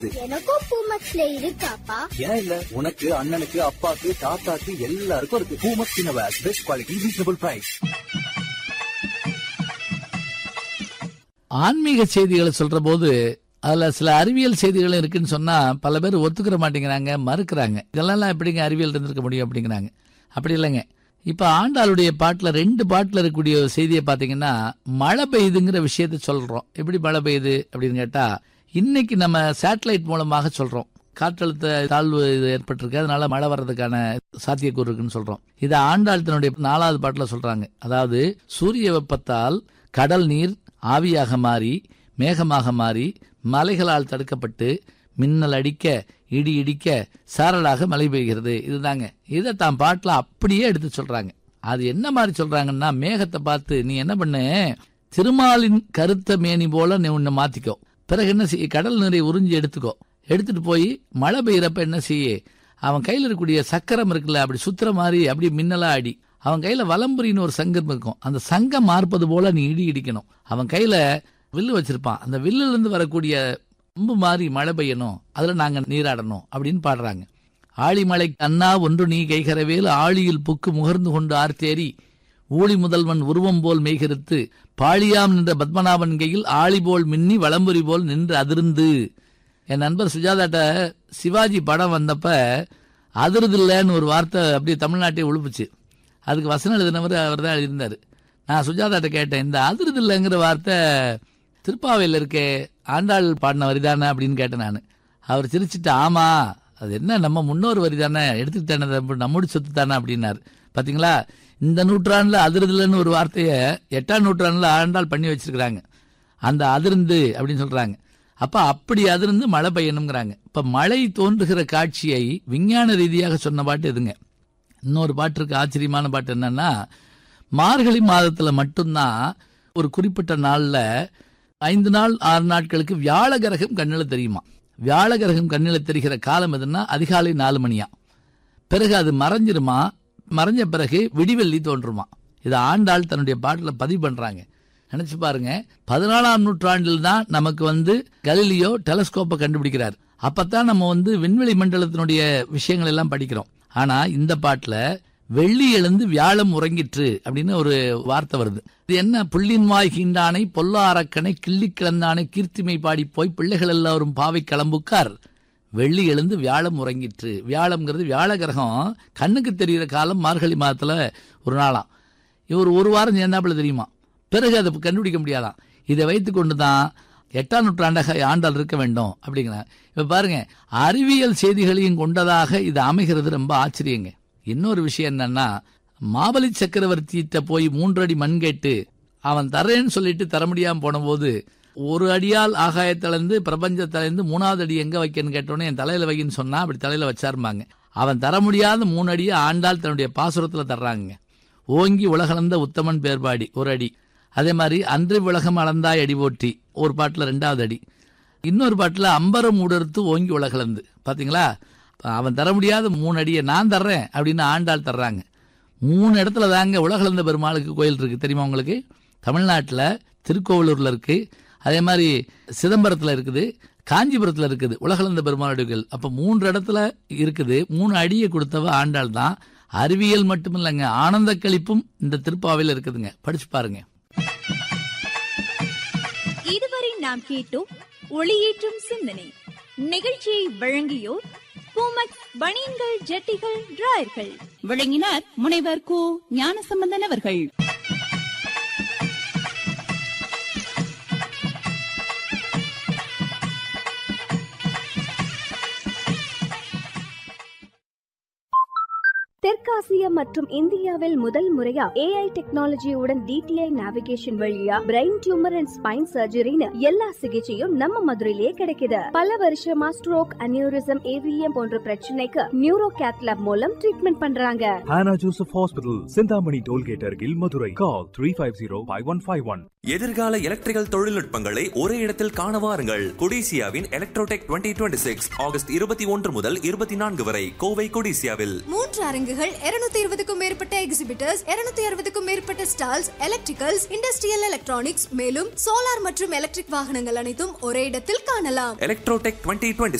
எனக்கும் பூமக்ஸ்ல இருக்காப்பா ஏன் இல்ல உனக்கு அண்ணனுக்கு அப்பாக்கு தாத்தாக்கு எல்லாருக்கும் இருக்கு பூமக் சினவாஸ் பெஸ்ட் குவாலிட்டி ரீசனபிள் பிரைஸ் ஆன்மீக செய்திகளை சொல்ற போது அதுல சில அறிவியல் செய்திகள் இருக்குன்னு சொன்னா பல பேர் ஒத்துக்கிற மாட்டேங்கிறாங்க மறுக்கிறாங்க இதெல்லாம் எப்படிங்க அறிவியல் இருந்திருக்க முடியும் அப்படிங்கிறாங்க அப்படி இல்லைங்க இப்ப ஆண்டாளுடைய பாட்டுல ரெண்டு பாட்டுல இருக்கக்கூடிய ஒரு செய்தியை பாத்தீங்கன்னா மழை பெய்யுதுங்கிற விஷயத்த சொல்றோம் எப்படி மழை பெய்யுது அப்படின்னு கேட்டா இன்னைக்கு நம்ம சேட்டலைட் மூலமாக சொல்றோம் காற்றழுத்த தாழ்வு இது ஏற்பட்டிருக்கு அதனால மழை வர்றதுக்கான சாத்தியக்கூறு இருக்குன்னு சொல்றோம் இதை ஆண்டாள் தன்னுடைய நாலாவது பாட்டுல சொல்றாங்க அதாவது சூரிய வெப்பத்தால் கடல் நீர் ஆவியாக மாறி மேகமாக மாறி மலைகளால் தடுக்கப்பட்டு மின்னல் அடிக்க இடி இடிக்க சாரலாக மழை பெய்கிறது இதுதாங்க இதை தான் பாட்டில் அப்படியே எடுத்து சொல்றாங்க அது என்ன மாதிரி சொல்றாங்கன்னா மேகத்தை பார்த்து நீ என்ன பண்ணு திருமாலின் கருத்த மேனி போல நீ உன்னை மாத்திக்கோ பிறகு என்ன செய்ய கடல் நீரை உறிஞ்சி எடுத்துக்கோ எடுத்துட்டு போய் மழை பெய்யறப்ப என்ன செய்ய அவன் கையில் இருக்கக்கூடிய சக்கரம் இருக்குல்ல அப்படி சுத்துற மாதிரி அப்படி மின்னலா அடி அவன் கையில வலம்புரின்னு ஒரு சங்கம் இருக்கும் அந்த சங்கம் மார்ப்பது போல நீ இடி இடிக்கணும் அவன் கையில வில்லு வச்சிருப்பான் அந்த வில்லுல இருந்து வரக்கூடிய அம்பு மாதிரி மழை பெய்யணும் அதுல நாங்க நீராடணும் அப்படின்னு பாடுறாங்க ஆழிமலை அண்ணா ஒன்று நீ கைகரவேல் ஆழியில் புக்கு முகர்ந்து கொண்டு ஆர்த்தேரி ஊழி முதல்வன் உருவம் போல் மெய்கருத்து பாழியாம் நின்ற பத்மநாபன் கையில் ஆழி போல் மின்னி வளம்புரி போல் நின்று அதிர்ந்து என் நண்பர் சுஜாதாட்ட சிவாஜி படம் வந்தப்ப அதிருதில்லைன்னு ஒரு வார்த்தை அப்படியே தமிழ்நாட்டை உழுப்புச்சு அதுக்கு வசனம் எழுதினவர் அவர் தான் எழுதியிருந்தார் நான் சுஜாதாட்ட கேட்டேன் இந்த அதிருதில்லைங்கிற வார்த்தை திருப்பாவையில் இருக்கே ஆண்டாள் பாடின வரிதானே அப்படின்னு கேட்டேன் நான் அவர் சிரிச்சிட்டு ஆமா அது என்ன நம்ம முன்னோர் வரி தானே எடுத்துக்கிட்டானே நம்முடைய சொத்து தானே அப்படின்னாரு பாத்தீங்களா இந்த நூற்றாண்டுல அதிருதில்லைன்னு ஒரு வார்த்தையை எட்டாம் நூற்றாண்டுல ஆண்டாள் பண்ணி வச்சிருக்கிறாங்க அந்த அதிர்ந்து அப்படின்னு சொல்றாங்க அப்ப அப்படி அதிர்ந்து மழை பெய்யணுங்கிறாங்க இப்ப மழை தோன்றுகிற காட்சியை விஞ்ஞான ரீதியாக சொன்ன பாட்டு எதுங்க இன்னொரு பாட்டு இருக்கு ஆச்சரியமான பாட்டு என்னன்னா மார்கழி மாதத்துல மட்டும்தான் ஒரு குறிப்பிட்ட நாள்ல ஐந்து நாள் ஆறு நாட்களுக்கு வியாழ கிரகம் கண்ணில தெரியுமா வியாழ கிரகம் கண்ணில தெரிகிற காலம் எதுன்னா அதிகாலை நாலு மணியா பிறகு அது மறைஞ்சிருமா மறைஞ்ச பிறகு விடிவெள்ளி தோன்றுமா இதை ஆண்டாள் தன்னுடைய பாட்டில் பதிவு பண்றாங்க நினைச்சு பாருங்க பதினாலாம் நூற்றாண்டில் தான் நமக்கு வந்து கலிலியோ டெலஸ்கோப்பை கண்டுபிடிக்கிறார் அப்பதான் நம்ம வந்து விண்வெளி மண்டலத்தினுடைய விஷயங்கள் எல்லாம் படிக்கிறோம் ஆனா இந்த பாட்டுல வெள்ளி எழுந்து வியாழம் உறங்கிற்று அப்படின்னு ஒரு வார்த்தை வருது இது என்ன புள்ளின் வாய் கீண்டானை பொல்லா அரக்கனை கிள்ளி கிளந்தானை கீர்த்திமை பாடி போய் பிள்ளைகள் எல்லாரும் பாவை கிளம்புக்கார் வெள்ளி எழுந்து வியாழம் உறங்கிற்று வியாழம்ங்கிறது வியாழ கிரகம் கண்ணுக்கு தெரிகிற காலம் மார்கழி மாதத்துல ஒரு நாளாம் இவர் ஒரு வாரம் சேர்ந்தாப்புல தெரியுமா பிறகு அதை கண்டுபிடிக்க முடியாதாம் இதை வைத்து கொண்டு தான் எட்டாம் நூற்றாண்டாக ஆண்டாள் இருக்க வேண்டும் அப்படிங்கிறாங்க இப்ப பாருங்க அறிவியல் செய்திகளையும் கொண்டதாக இது அமைகிறது ரொம்ப ஆச்சரியங்க இன்னொரு விஷயம் என்னன்னா மாபலி சக்கரவர்த்தியிட்ட போய் மூன்றடி மண் கேட்டு அவன் தரேன்னு சொல்லிட்டு தர முடியாம போன போது ஒரு அடியால் ஆகாயத்திலிருந்து பிரபஞ்சத்திலிருந்து மூணாவது அடி எங்க வைக்கன்னு கேட்டோன்னே என் தலையில வைன்னு சொன்னா அப்படி தலையில வச்சாருமாங்க அவன் தர முடியாத மூணு அடியை ஆண்டாள் தன்னுடைய பாசுரத்துல தர்றாங்க ஓங்கி உலகளந்த உத்தமன் பேர்பாடி ஒரு அடி அதே மாதிரி அன்று உலகம் அளந்தாய் அடி போட்டி ஒரு பாட்டுல ரெண்டாவது அடி இன்னொரு பாட்டுல அம்பரம் உடர்த்து ஓங்கி உலகளந்து பாத்தீங்களா அவன் தர முடியாத மூணு அடியை நான் தர்றேன் அப்படின்னு ஆண்டாள் தர்றாங்க மூணு இடத்துல தாங்க உலகளந்த பெருமாளுக்கு கோயில் இருக்கு தெரியுமா உங்களுக்கு தமிழ்நாட்டில் திருக்கோவிலூர்ல இருக்கு அதே மாதிரி சிதம்பரத்தில் இருக்குது காஞ்சிபுரத்தில் இருக்குது உலகளந்த பெருமாளுடைய கோயில் அப்போ மூன்று இடத்துல இருக்குது மூணு அடியை கொடுத்தவ ஆண்டாள் தான் அறிவியல் மட்டும் இல்லைங்க ஆனந்த கழிப்பும் இந்த திருப்பாவையில் இருக்குதுங்க படிச்சு பாருங்க இதுவரை நாம் கேட்டோம் ஒளியேற்றும் சிந்தனை நிகழ்ச்சியை வழங்கியோர் பூமக் பனியன்கள் ஜட்டிகள் டிராயர்கள் வழங்கினார் முனைவர் கு ஞானசம்பந்தன் அவர்கள் தெற்காசியா மற்றும் இந்தியாவில் முதல் முறையா ஏஐ டெக்னாலஜியுடன் டிடிஐ நேவிகேஷன் வழியா பிரெயின் டியூமர் அண்ட் ஸ்பைன் சர்ஜரின்னு எல்லா சிகிச்சையும் நம்ம மதுரையிலேயே கிடைக்குது பல வருஷமா ஸ்ட்ரோக் அனியூரிசம் ஏவிஎம் போன்ற பிரச்சனைக்கு நியூரோ கேத்லாப் மூலம் ட்ரீட்மெண்ட் பண்றாங்க Hannah Joseph Hospital, Sindhamani Tollgate, Argil, Madurai. Call 350 5151. எதிர்கால எலக்ட்ரிக்கல் தொழில்நுட்பங்களை ஒரே இடத்தில் காண வாருங்கள் கொடிசியாவின் எலக்ட்ரோடெக் 2026 சிக்ஸ் ஆகஸ்ட் இருபத்தி ஒன்று முதல் இருபத்தி நான்கு வரை கோவை கொடிசியாவில் மூன்று அரங்குகள் 220 இருபதுக்கும் மேற்பட்ட எக்ஸிபிட்டர்ஸ் 260 அறுபதுக்கும் மேற்பட்ட ஸ்டால்ஸ் எலக்ட்ரிக்கல்ஸ் இண்டஸ்ட்ரியல் எலக்ட்ரானிக்ஸ் மேலும் சோலார் மற்றும் எலக்ட்ரிக் வாகனங்கள் அனைத்தும் ஒரே இடத்தில் காணலாம் எலக்ட்ரோடெக் 2026